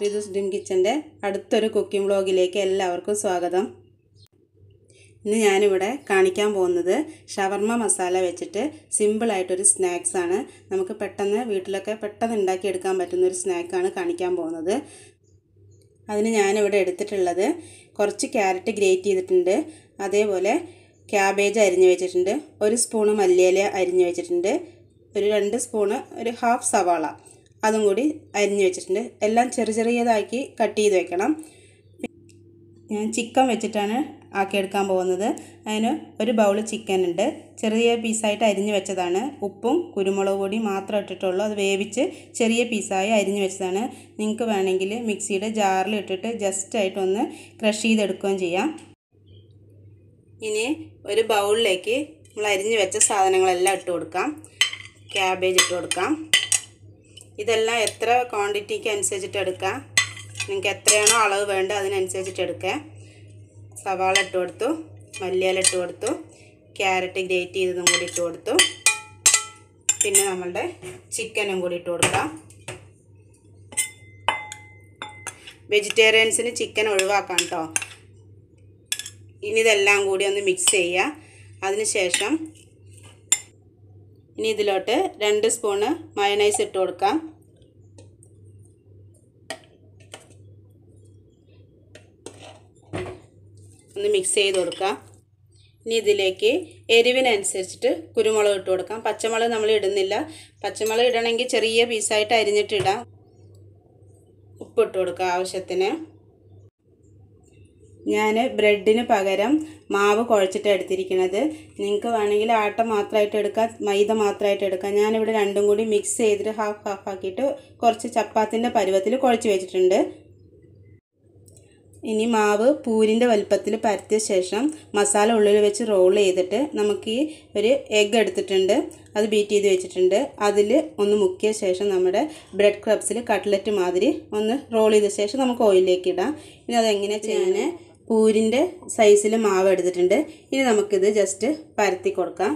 റിതുസ് dream കിച്ചൻ്റെ അടുത്തൊരു cooking വ്ളോഗിലേക്ക് എല്ലാവർക്കും സ്വാഗതം ഇന്ന് ഞാനിവിടെ കാണിക്കാൻ പോകുന്നത് ഷവർമ്മ മസാല വെച്ചിട്ട് സിമ്പിളായിട്ടൊരു സ്നാക്സാണ് നമുക്ക് പെട്ടെന്ന് വീട്ടിലൊക്കെ പെട്ടെന്ന് ഉണ്ടാക്കിയെടുക്കാൻ പറ്റുന്ന ഒരു സ്നാക്കാണ് കാണിക്കാൻ പോകുന്നത് അതിന് ഞാനിവിടെ എടുത്തിട്ടുള്ളത് കുറച്ച് ക്യാരറ്റ് ഗ്രേറ്റ് ചെയ്തിട്ടുണ്ട് അതേപോലെ ക്യാബേജ് അരിഞ്ഞു വെച്ചിട്ടുണ്ട് ഒരു സ്പൂണ് മല്ലിയില അരിഞ്ഞു വെച്ചിട്ടുണ്ട് ഒരു രണ്ട് സ്പൂണ് ഒരു ഹാഫ് സവാള അതും കൂടി അരിഞ്ഞു വെച്ചിട്ടുണ്ട് എല്ലാം ചെറിയ ചെറിയതാക്കി കട്ട് ചെയ്ത് വെക്കണം ഞാൻ ചിക്കൻ വെച്ചിട്ടാണ് ആക്കിയെടുക്കാൻ പോകുന്നത് അതിന് ഒരു ബൗൾ ചിക്കൻ ഉണ്ട് ചെറിയ പീസായിട്ട് അരിഞ്ഞു വെച്ചതാണ് ഉപ്പും കുരുമുളക് പൊടി മാത്രം ഇട്ടിട്ടുള്ളൂ അത് വേവിച്ച് ചെറിയ പീസായി അരിഞ്ഞു വെച്ചതാണ് നിങ്ങൾക്ക് വേണമെങ്കിൽ മിക്സിയുടെ ജാറിൽ ഇട്ടിട്ട് ജസ്റ്റ് ആയിട്ടൊന്ന് ക്രഷ് ചെയ്തെടുക്കുകയും ചെയ്യാം ഇനി ഒരു ബൗളിലേക്ക് നമ്മൾ അരിഞ്ഞു വെച്ച സാധനങ്ങളെല്ലാം ഇട്ട് കൊടുക്കാം ക്യാബേജ് ഇട്ട് കൊടുക്കാം ഇതെല്ലാം എത്ര ക്വാണ്ടിറ്റിക്ക് അനുസരിച്ചിട്ട് എടുക്കാം നിങ്ങൾക്ക് എത്രയാണോ അളവ് വേണ്ടത് അതിനനുസരിച്ചിട്ട് എടുക്കുക സവാള ഇട്ട് കൊടുത്തു മല്ലിയില ഇട്ട് കൊടുത്തു ക്യാരറ്റ് ഗ്രേറ്റ് ചെയ്തതും കൂടി ഇട്ട് കൊടുത്തു പിന്നെ നമ്മളുടെ ചിക്കനും കൂടി ഇട്ട് കൊടുക്കാം വെജിറ്റേറിയൻസിന് ചിക്കൻ ഒഴിവാക്കാം കേട്ടോ ഇനി ഇതെല്ലാം കൂടി ഒന്ന് മിക്സ് ചെയ്യുക അതിനുശേഷം ഇനി ഇതിലോട്ട് രണ്ട് സ്പൂണ് മയണൈസ് ഇട്ട് കൊടുക്കാം ഒന്ന് മിക്സ് ചെയ്ത് കൊടുക്കാം ഇനി ഇതിലേക്ക് എരിവിനനുസരിച്ചിട്ട് കുരുമുളക് ഇട്ട് കൊടുക്കാം പച്ചമുളക് നമ്മൾ ഇടുന്നില്ല പച്ചമുളക് ഇടണമെങ്കിൽ ചെറിയ പീസായിട്ട് അരിഞ്ഞിട്ട് ഇടാം ഉപ്പിട്ട് കൊടുക്കുക ആവശ്യത്തിന് ഞാൻ ബ്രെഡിന് പകരം മാവ് കുഴച്ചിട്ട് എടുത്തിരിക്കുന്നത് നിങ്ങൾക്ക് വേണമെങ്കിൽ ആട്ട മാത്രമായിട്ട് എടുക്കാം മൈദ മാത്രമായിട്ട് എടുക്കാം ഞാനിവിടെ രണ്ടും കൂടി മിക്സ് ചെയ്തിട്ട് ഹാഫ് ഹാഫ് ആക്കിയിട്ട് കുറച്ച് ചപ്പാത്തിൻ്റെ പരുവത്തിൽ കുഴച്ച് വെച്ചിട്ടുണ്ട് ഇനി മാവ് പൂരിൻ്റെ വലുപ്പത്തിൽ പരത്തിയ ശേഷം മസാല ഉള്ളിൽ വെച്ച് റോൾ ചെയ്തിട്ട് നമുക്ക് ഈ ഒരു എഗ്ഗ് എടുത്തിട്ടുണ്ട് അത് ബീറ്റ് ചെയ്ത് വെച്ചിട്ടുണ്ട് അതിൽ ഒന്ന് മുക്കിയ ശേഷം നമ്മുടെ ബ്രെഡ് ക്രബ്സിൽ കട്ട്ലറ്റ് മാതിരി ഒന്ന് റോൾ ചെയ്ത ശേഷം നമുക്ക് ഓയിലിലേക്ക് ഇടാം ഇനി അതെങ്ങനെ ചെയ്യാൻ പൂരിൻ്റെ സൈസിൽ മാവ് എടുത്തിട്ടുണ്ട് ഇനി നമുക്കിത് ജസ്റ്റ് പരത്തി കൊടുക്കാം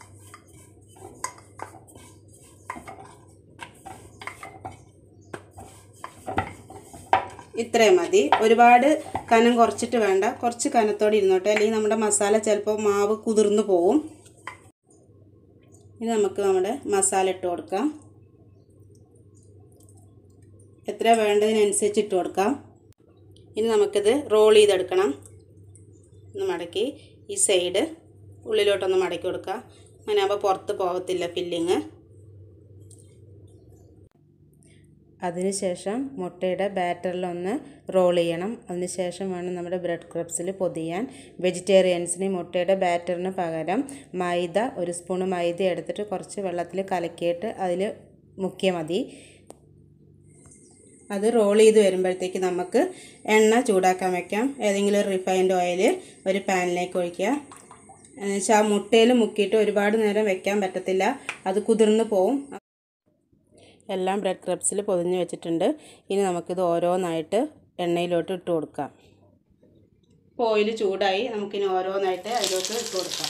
ഇത്രയും മതി ഒരുപാട് കനം കുറച്ചിട്ട് വേണ്ട കുറച്ച് കനത്തോടെ ഇരുന്നോട്ടെ അല്ലെങ്കിൽ നമ്മുടെ മസാല ചിലപ്പോൾ മാവ് കുതിർന്നു പോവും ഇനി നമുക്ക് നമ്മുടെ മസാല ഇട്ട് കൊടുക്കാം എത്ര വേണ്ടതിനനുസരിച്ച് ഇട്ട് കൊടുക്കാം ഇനി നമുക്കിത് റോൾ ചെയ്തെടുക്കണം ഒന്ന് മടക്കി ഈ സൈഡ് ഉള്ളിലോട്ടൊന്ന് മടക്കി കൊടുക്കാം അങ്ങനെ ആകുമ്പോൾ പുറത്ത് പോകത്തില്ല ഫില്ലിങ് അതിനുശേഷം മുട്ടയുടെ ബാറ്ററിലൊന്ന് റോൾ ചെയ്യണം അതിനുശേഷം വേണം നമ്മുടെ ബ്രെഡ് ക്രബ്സിൽ പൊതിയാൻ വെജിറ്റേറിയൻസിന് മുട്ടയുടെ ബാറ്ററിന് പകരം മൈദ ഒരു സ്പൂണ് മൈദ എടുത്തിട്ട് കുറച്ച് വെള്ളത്തിൽ കലക്കിയിട്ട് അതിൽ മുക്കിയാൽ മതി അത് റോൾ ചെയ്ത് വരുമ്പോഴത്തേക്ക് നമുക്ക് എണ്ണ ചൂടാക്കാൻ വെക്കാം ഏതെങ്കിലും ഒരു റിഫൈൻഡ് ഓയിൽ ഒരു പാനിലേക്ക് ഒഴിക്കുക എന്നുവെച്ചാൽ ആ മുട്ടയിൽ മുക്കിയിട്ട് ഒരുപാട് നേരം വെക്കാൻ പറ്റത്തില്ല അത് കുതിർന്ന് പോവും എല്ലാം ബ്രെഡ് ക്രബ്സിൽ പൊതിഞ്ഞ് വെച്ചിട്ടുണ്ട് ഇനി നമുക്കിത് ഓരോന്നായിട്ട് എണ്ണയിലോട്ട് ഇട്ട് കൊടുക്കാം ഇപ്പോൾ ഓയിൽ ചൂടായി നമുക്കിനി ഓരോന്നായിട്ട് അതിലോട്ട് ഇട്ട് കൊടുക്കാം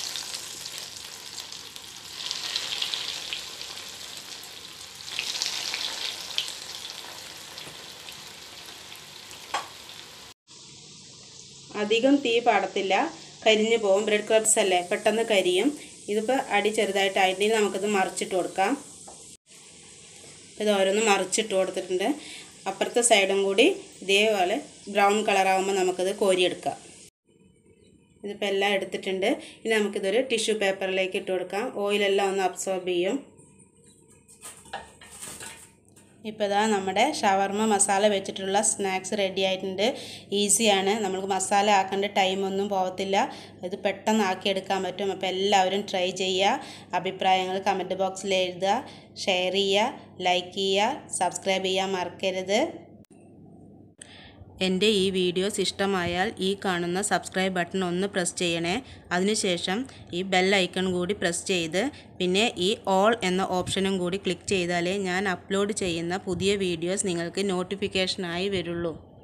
അധികം തീ പാടത്തില്ല കരിഞ്ഞു പോകും ബ്രെഡ് ക്രബ്സ് അല്ലേ പെട്ടെന്ന് കരിയും ഇതിപ്പോൾ അടി ചെറുതായിട്ടായിട്ട് നമുക്കിത് മറിച്ചിട്ട് കൊടുക്കാം ഇത് ഓരോന്ന് മറിച്ചിട്ട് കൊടുത്തിട്ടുണ്ട് അപ്പുറത്തെ സൈഡും കൂടി ഇതേപോലെ ബ്രൗൺ കളറാകുമ്പോൾ നമുക്കിത് കോരിയെടുക്കാം ഇതിപ്പോൾ എല്ലാം എടുത്തിട്ടുണ്ട് ഇനി നമുക്കിതൊരു ടിഷ്യൂ പേപ്പറിലേക്ക് ഇട്ട് കൊടുക്കാം ഓയിലെല്ലാം ഒന്ന് അബ്സോർബ് ചെയ്യും ഇപ്പോൾ ഇതാ നമ്മുടെ ഷവർമ്മ മസാല വെച്ചിട്ടുള്ള സ്നാക്സ് റെഡി ആയിട്ടുണ്ട് ഈസിയാണ് നമുക്ക് മസാല ആക്കേണ്ട ടൈമൊന്നും പോകത്തില്ല ഇത് പെട്ടെന്ന് ആക്കിയെടുക്കാൻ പറ്റും അപ്പോൾ എല്ലാവരും ട്രൈ ചെയ്യുക അഭിപ്രായങ്ങൾ കമൻറ്റ് ബോക്സിൽ എഴുതുക ഷെയർ ചെയ്യുക ലൈക്ക് ചെയ്യുക സബ്സ്ക്രൈബ് ചെയ്യാൻ മറക്കരുത് എൻ്റെ ഈ വീഡിയോസ് ഇഷ്ടമായാൽ ഈ കാണുന്ന സബ്സ്ക്രൈബ് ബട്ടൺ ഒന്ന് പ്രസ് ചെയ്യണേ അതിനുശേഷം ഈ ബെൽ ഐക്കൺ കൂടി പ്രസ് ചെയ്ത് പിന്നെ ഈ ഓൾ എന്ന ഓപ്ഷനും കൂടി ക്ലിക്ക് ചെയ്താലേ ഞാൻ അപ്ലോഡ് ചെയ്യുന്ന പുതിയ വീഡിയോസ് നിങ്ങൾക്ക് നോട്ടിഫിക്കേഷനായി വരുള്ളൂ